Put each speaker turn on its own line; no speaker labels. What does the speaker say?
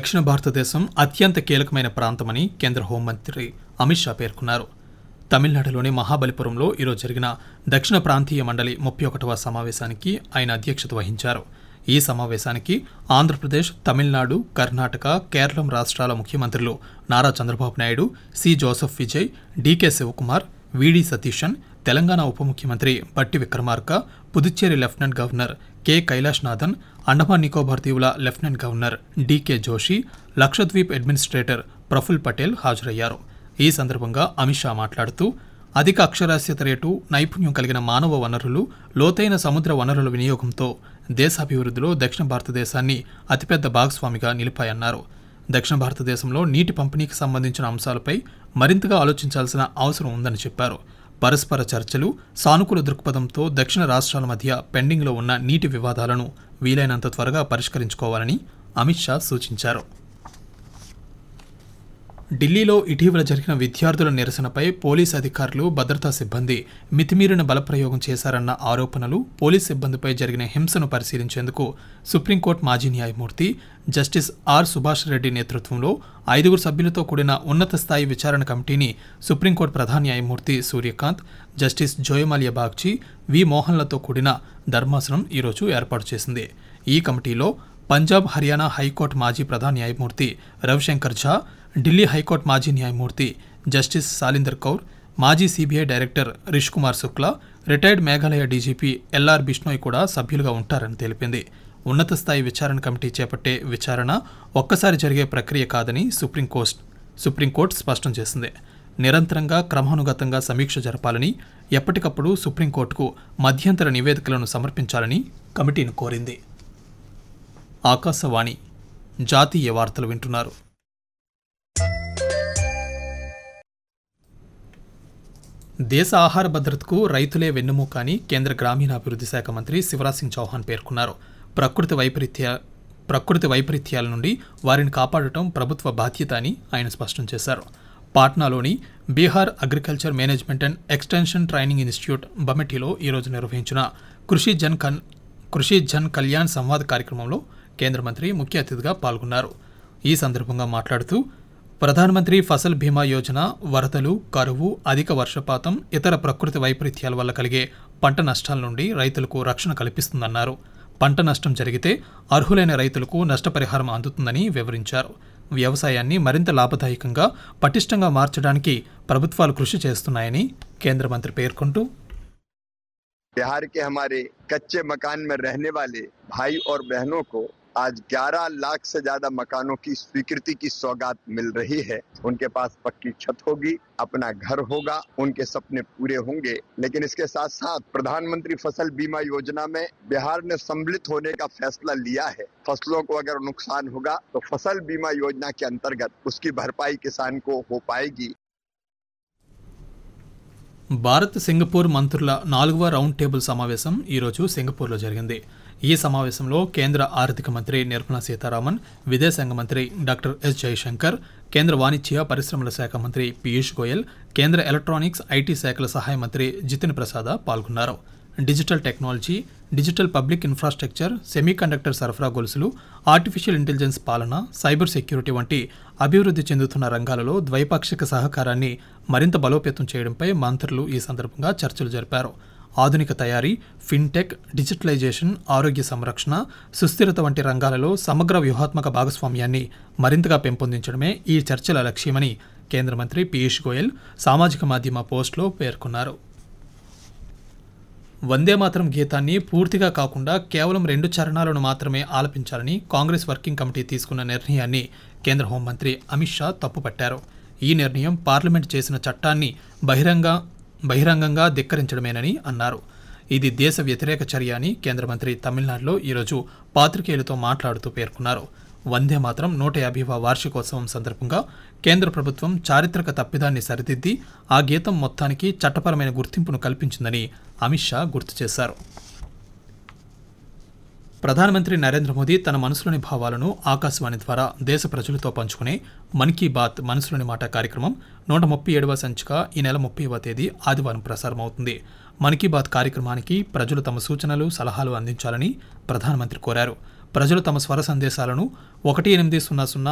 దక్షిణ భారతదేశం అత్యంత కీలకమైన ప్రాంతమని కేంద్ర హోంమంత్రి అమిత్ షా పేర్కొన్నారు తమిళనాడులోని మహాబలిపురంలో ఈరోజు జరిగిన దక్షిణ ప్రాంతీయ మండలి ముప్పై ఒకటవ సమావేశానికి ఆయన అధ్యక్షత వహించారు ఈ సమావేశానికి ఆంధ్రప్రదేశ్ తమిళనాడు కర్ణాటక కేరళం రాష్ట్రాల ముఖ్యమంత్రులు Nara Chandrababu Naidu C Joseph Vijay DK Shivakumar VD Satheesan Telangana ఉప ముఖ్యమంత్రి Bhatti Vikramarka Puducherry lieutenant governor K Kailashnathan Andaman Nicobar దీవుల lieutenant governor DK Joshi Lakshadweep administrator Praful Patel హాజరయ్యారు ఈ సందర్భంగా అమిత్ షా మాట్లాడుతూ అధిక అక్షరాస్యత రేటు నైపుణ్యం కలిగిన మానవ వనరులు లోతైన సముద్ర వనరుల వినియోగంతో దేశాభివృద్ధిలో దక్షిణ భారతదేశాన్ని అతిపెద్ద భాగస్వామిగా నిలిపాయన్నారు దక్షిణ భారతదేశంలో నీటి పంపిణీకి సంబంధించిన అంశాలపై మరింతగా ఆలోచించాల్సిన అవసరం ఉందని చెప్పారు పరస్పర చర్చలు సానుకూల దృక్పథంతో దక్షిణ రాష్ట్రాల మధ్య పెండింగ్లో ఉన్న నీటి వివాదాలను వీలైనంత త్వరగా పరిష్కరించుకోవాలని అమిత్ షా సూచించారు ఢిల్లీలో ఇటీవల జరిగిన విద్యార్థుల నిరసనపై పోలీస్ అధికారులు భద్రతా సిబ్బంది మితిమీరిన బలప్రయోగం చేశారన్న ఆరోపణలు పోలీస్ సిబ్బందిపై జరిగిన హింసను పరిశీలించేందుకు సుప్రీంకోర్టు మాజీ న్యాయమూర్తి జస్టిస్ ఆర్ సుభాష్ రెడ్డి నేతృత్వంలో ఐదుగురు సభ్యులతో కూడిన ఉన్నత స్థాయి విచారణ కమిటీని సుప్రీంకోర్టు ప్రధాన న్యాయమూర్తి సూర్యకాంత్ జస్టిస్ జోయమాలియా బాగ్చి వి మోహన్లతో కూడిన ధర్మాసనం ఈరోజు ఏర్పాటు చేసింది ఈ కమిటీలో పంజాబ్ హర్యానా హైకోర్టు మాజీ ప్రధాన న్యాయమూర్తి రవిశంకర్ ఝా ఢిల్లీ హైకోర్టు మాజీ న్యాయమూర్తి జస్టిస్ సాలిందర్ కౌర్ మాజీ CBI director Rishi Kumar Shukla retired Meghalaya DGP LR Bishnoi కూడా సభ్యులుగా ఉంటారని తెలిపింది ఉన్నత స్థాయి విచారణ కమిటీ చేపట్టే విచారణ ఒక్కసారి జరిగే ప్రక్రియ కాదని సుప్రీంకోర్టు సుప్రీంకోర్టు స్పష్టం చేసింది నిరంతరంగా క్రమానుగతంగా సమీక్ష జరపాలని ఎప్పటికప్పుడు సుప్రీంకోర్టుకు మధ్యంతర నివేదికలను సమర్పించాలని కమిటీని కోరింది ఆకాశవాణి జాతీయ వార్తలు వింటున్నారు దేశ ఆహార భద్రతకు రైతులే వెన్నుముక అని కేంద్ర గ్రామీణాభివృద్ధి శాఖ మంత్రి శివరాజ్ సింగ్ చౌహాన్ పేర్కొన్నారు ప్రకృతి వైపరీత్య ప్రకృతి వైపరీత్యాల నుండి వారిని కాపాడటం ప్రభుత్వ బాధ్యత అని ఆయన స్పష్టం చేశారు పాట్నాలోని Bihar agriculture management and extension training institute బమెటీలో ఈరోజు నిర్వహించిన కృషి జన్ కన్ కృషి జన్ కళ్యాణ్ సంవాద్ కార్యక్రమంలో కేంద్ర మంత్రి ముఖ్య అతిథిగా పాల్గొన్నారు ఈ సందర్భంగా మాట్లాడుతూ ప్రధానమంత్రి ఫసల్ బీమా యోజన వరదలు కరువు అధిక వర్షపాతం ఇతర ప్రకృతి వైపరీత్యాల వల్ల కలిగే పంట నష్టాల నుండి రైతులకు రక్షణ కల్పిస్తుందన్నారు పంట నష్టం జరిగితే అర్హులైన రైతులకు నష్టపరిహారం అందుతుందని వివరించారు వ్యవసాయాన్ని మరింత లాభదాయకంగా పటిష్టంగా మార్చడానికి ప్రభుత్వాలు కృషి చేస్తున్నాయని కేంద్ర మంత్రి పేర్కొంటూ
बिहार के हमारे कच्चे मकान में रहने वाले भाई और बहनों को आज 11 लाख से ज्यादा मकानों की स्वीकृति की सौगात मिल रही है उनके पास पक्की छत होगी अपना घर होगा उनके सपने पूरे होंगे लेकिन इसके साथ साथ प्रधानमंत्री फसल बीमा योजना में बिहार ने सम्मिलित होने का फैसला लिया है फसलों को अगर नुकसान होगा तो फसल बीमा योजना के अंतर्गत उसकी भरपाई किसान को हो पाएगी
భారత్ సింగపూర్ మంత్రుల నాలుగవ రౌండ్ టేబుల్ సమావేశం ఈరోజు సింగపూర్లో జరిగింది ఈ సమావేశంలో కేంద్ర ఆర్థిక మంత్రి నిర్మలా సీతారామన్ విదేశాంగ మంత్రి డాక్టర్ ఎస్ జయశంకర్ కేంద్ర వాణిజ్య పరిశ్రమల శాఖ మంత్రి పీయూష్ గోయల్ కేంద్ర ఎలక్ట్రానిక్స్ ఐటీ శాఖల సహాయ మంత్రి జితిన్ ప్రసాద పాల్గొన్నారు digital technology digital public infrastructure semiconductor సరఫరా గొలుసులు ఆర్టిఫిషియల్ ఇంటెలిజెన్స్ పాలన సైబర్ సెక్యూరిటీ వంటి అభివృద్ధి చెందుతున్న రంగాలలో ద్వైపాక్షిక సహకారాన్ని మరింత బలోపేతం చేయడంపై మంత్రులు ఈ సందర్భంగా చర్చలు జరిపారు ఆధునిక తయారీ ఫిన్టెక్ డిజిటలైజేషన్ ఆరోగ్య సంరక్షణ సుస్థిరత వంటి రంగాలలో సమగ్ర వ్యూహాత్మక భాగస్వామ్యాన్ని మరింతగా పెంపొందించడమే ఈ చర్చల లక్ష్యమని కేంద్ర మంత్రి పీయూష్ గోయల్ సామాజిక మాధ్యమ పోస్టులో పేర్కొన్నారు వందే మాతరం గీతాన్ని పూర్తిగా కాకుండా కేవలం రెండు చరణాలను మాత్రమే ఆలపించాలని కాంగ్రెస్ వర్కింగ్ కమిటీ తీసుకున్న నిర్ణయాన్ని కేంద్ర హోంమంత్రి అమిత్ షా తప్పుపట్టారు ఈ నిర్ణయం పార్లమెంట్ చేసిన చట్టాన్ని బహిరంగ బహిరంగంగా ధిక్కరించడమేనని అన్నారు ఇది దేశ వ్యతిరేక చర్య అని కేంద్ర మంత్రి తమిళనాడులో ఈరోజు పాత్రికేయులతో మాట్లాడుతూ పేర్కొన్నారు వందే మాత్రం నూట యాభైవ వార్షికోత్సవం సందర్భంగా కేంద్ర ప్రభుత్వం చారిత్రక తప్పిదాన్ని సరిదిద్ది ఆ గీతం మొత్తానికి చట్టపరమైన గుర్తింపును కల్పించిందని అమిత్ షా గుర్తు చేశారు ప్రధానమంత్రి నరేంద్ర మోదీ తన మనసులోని భావాలను ఆకాశవాణి ద్వారా దేశ ప్రజలతో పంచుకునే మన్ కీ బాత్ మనసులోని మాట కార్యక్రమం నూట ముప్పై ఏడవ సంచిక ఈ నెల ముప్పైవ తేదీ ఆదివారం ప్రసారం అవుతుంది మన్ కీ బాత్ కార్యక్రమానికి ప్రజలు తమ సూచనలు సలహాలు అందించాలని ప్రధానమంత్రి కోరారు ప్రజలు తమ స్వర సందేశాలను ఒకటి ఎనిమిది సున్నా సున్నా